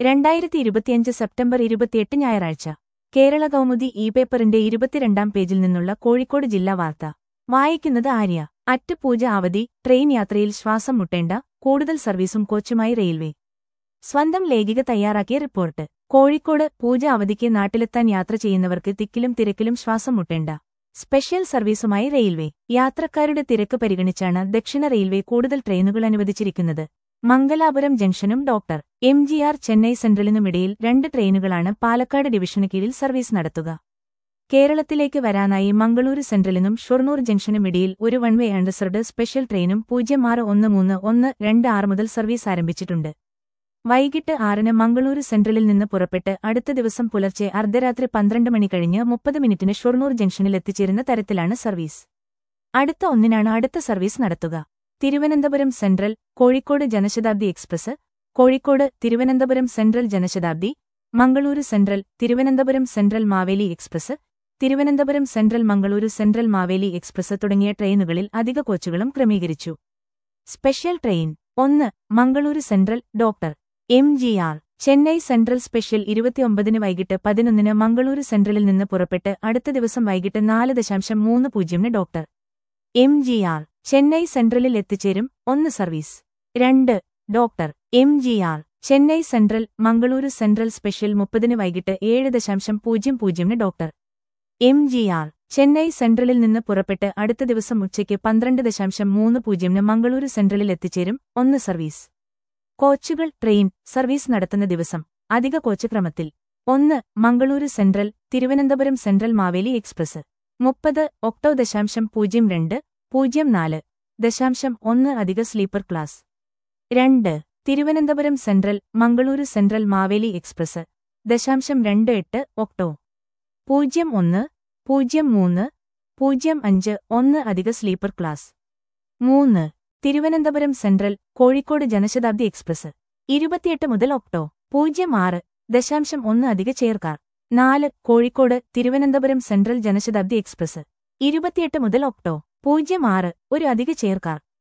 രണ്ടായിരത്തി ഇരുപത്തിയഞ്ച് സെപ്റ്റംബർ ഇരുപത്തിയെട്ട് ഞായറാഴ്ച കേരള കൗമുദി ഇ പേപ്പറിന്റെ ഇരുപത്തിരണ്ടാം പേജിൽ നിന്നുള്ള കോഴിക്കോട് ജില്ലാ വാർത്ത വായിക്കുന്നത് ആര്യ അറ്റ് പൂജ അവധി ട്രെയിൻ യാത്രയിൽ ശ്വാസം മുട്ടേണ്ട കൂടുതൽ സർവീസും കോച്ചുമായി റെയിൽവേ സ്വന്തം ലേഖിക തയ്യാറാക്കിയ റിപ്പോർട്ട് കോഴിക്കോട് പൂജ അവധിക്ക് നാട്ടിലെത്താൻ യാത്ര ചെയ്യുന്നവർക്ക് തിക്കിലും തിരക്കിലും ശ്വാസം മുട്ടേണ്ട സ്പെഷ്യൽ സർവീസുമായി റെയിൽവേ യാത്രക്കാരുടെ തിരക്ക് പരിഗണിച്ചാണ് ദക്ഷിണ റെയിൽവേ കൂടുതൽ ട്രെയിനുകൾ അനുവദിച്ചിരിക്കുന്നത് മംഗലാപുരം ജംഗ്ഷനും doctor M G R Chennai സെൻട്രലിനുമിടയിൽ രണ്ട് ട്രെയിനുകളാണ് പാലക്കാട് ഡിവിഷന് കീഴിൽ സർവീസ് നടത്തുക കേരളത്തിലേക്ക് വരാനായി മംഗളൂരു സെൻട്രലിനും ഷൊർണൂർ ജംഗ്ഷനുമിടയിൽ ഒരു വൺ വേ അണ്ടർസർഡ് സ്പെഷ്യൽ ട്രെയിനും പൂജ്യം ആറ് ഒന്ന് മൂന്ന് ഒന്ന് രണ്ട് ആറ് മുതൽ സർവീസ് ആരംഭിച്ചിട്ടുണ്ട് വൈകിട്ട് ആറിന് മംഗളൂരു സെൻട്രലിൽ നിന്ന് പുറപ്പെട്ട് അടുത്ത ദിവസം പുലർച്ചെ അർദ്ധരാത്രി പന്ത്രണ്ട് മണി കഴിഞ്ഞ് മുപ്പത് മിനിറ്റിന് ഷൊർണൂർ ജംഗ്ഷനിൽ എത്തിച്ചേരുന്ന തരത്തിലാണ് സർവീസ് അടുത്ത ഒന്നിനാണ് അടുത്ത സർവീസ് നടത്തുക Thiruvananthapuram central Kozhikode Janshatabdi express Kozhikode Thiruvananthapuram central Janshatabdi Mangaluru central Thiruvananthapuram central Maveli express Thiruvananthapuram central Mangaluru central Maveli express തുടങ്ങിയ ട്രെയിനുകളിൽ അധിക കോച്ചുകളും ക്രമീകരിച്ചു സ്പെഷ്യൽ ട്രെയിൻ ഒന്ന് Mangaluru central doctor M G R Chennai central special ഇരുപത്തിയൊമ്പതിന് വൈകിട്ട് പതിനൊന്നിന് മംഗളൂരു സെൻട്രലിൽ നിന്ന് പുറപ്പെട്ട് അടുത്ത ദിവസം വൈകിട്ട് നാല് ദശാംശം മൂന്ന് പൂജ്യമിന് doctor M G R Chennai സെൻട്രലിൽ എത്തിച്ചേരും ഒന്ന് സർവീസ് രണ്ട് doctor M G R Chennai central Mangaluru central special മുപ്പതിന് വൈകിട്ട് ഏഴ് ദശാംശം പൂജ്യം പൂജ്യമിന് doctor M G R Chennai സെൻട്രലിൽ നിന്ന് പുറപ്പെട്ട് അടുത്ത ദിവസം ഉച്ചയ്ക്ക് പന്ത്രണ്ട് ദശാംശം മൂന്ന് പൂജ്യമിന് മംഗളൂരു സെൻട്രലിൽ എത്തിച്ചേരും ഒന്ന് സർവീസ് കോച്ചുകൾ ട്രെയിൻ സർവീസ് നടത്തുന്ന ദിവസം അധിക കോച്ച് ക്രമത്തിൽ ഒന്ന് Mangaluru central Thiruvananthapuram central Maveli express മുപ്പത് ഒക്ടോ ദശാംശം പൂജ്യം രണ്ട് പൂജ്യം നാല് ദശാംശം ഒന്ന് അധിക സ്ലീപ്പർ ക്ലാസ് രണ്ട് Thiruvananthapuram central Mangaluru central Maveli express ദശാംശം രണ്ട് എട്ട് ഒക്ടോ പൂജ്യം ഒന്ന് പൂജ്യം മൂന്ന് പൂജ്യം അഞ്ച് ഒന്ന് അധിക സ്ലീപ്പർ ക്ലാസ് മൂന്ന് തിരുവനന്തപുരം സെൻട്രൽ കോഴിക്കോട് ജനശതാബ്ദി എക്സ്പ്രസ് ഇരുപത്തിയെട്ട് മുതൽ ഒക്ടോ പൂജ്യം ആറ് ദശാംശം ഒന്ന് അധിക ചെയർക്കാർ നാല് കോഴിക്കോട് തിരുവനന്തപുരം സെൻട്രൽ ജനശതാബ്ദി എക്സ്പ്രസ് ഇരുപത്തിയെട്ട് മുതൽ ഒക്ടോ പൂജ്യം ആറ് ഒരു അധിക ചെയർക്കാർ